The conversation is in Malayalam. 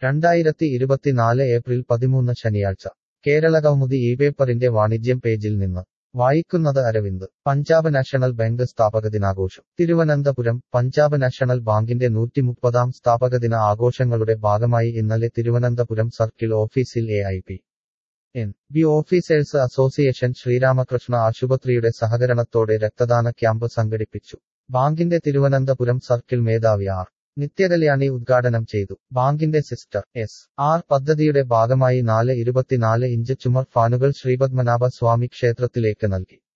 രണ്ടായിരത്തി ഇരുപത്തിനാല് ഏപ്രിൽ പതിമൂന്ന് ശനിയാഴ്ച കേരള കൗമുദി ഈ പേപ്പറിന്റെ വാണിജ്യം പേജിൽ നിന്ന് വായിക്കുന്നത് അരവിന്ദ് പഞ്ചാബ് നാഷണൽ ബാങ്ക് സ്ഥാപക ദിനാഘോഷം തിരുവനന്തപുരം പഞ്ചാബ് നാഷണൽ ബാങ്കിന്റെ നൂറ്റിമുപ്പതാം സ്ഥാപക ദിന ആഘോഷങ്ങളുടെ ഭാഗമായി ഇന്നലെ തിരുവനന്തപുരം സർക്കിൾ ഓഫീസിൽ A I P N B officers association Sreeramakrishna ആശുപത്രിയുടെ സഹകരണത്തോടെ രക്തദാന ക്യാമ്പ് സംഘടിപ്പിച്ചു ബാങ്കിന്റെ തിരുവനന്തപുരം സർക്കിൾ മേധാവി ആർ നിത്യകല്യാണി ഉദ്ഘാടനം ചെയ്തു ബാങ്കിന്റെ സിസ്റ്റർ എസ് ആർ പദ്ധതിയുടെ ഭാഗമായി നാല് ഇരുപത്തിനാല് ഇഞ്ച് ചുമർ ഫാനുകൾ ശ്രീപത്മനാഭ സ്വാമി ക്ഷേത്രത്തിലേക്ക് നൽകി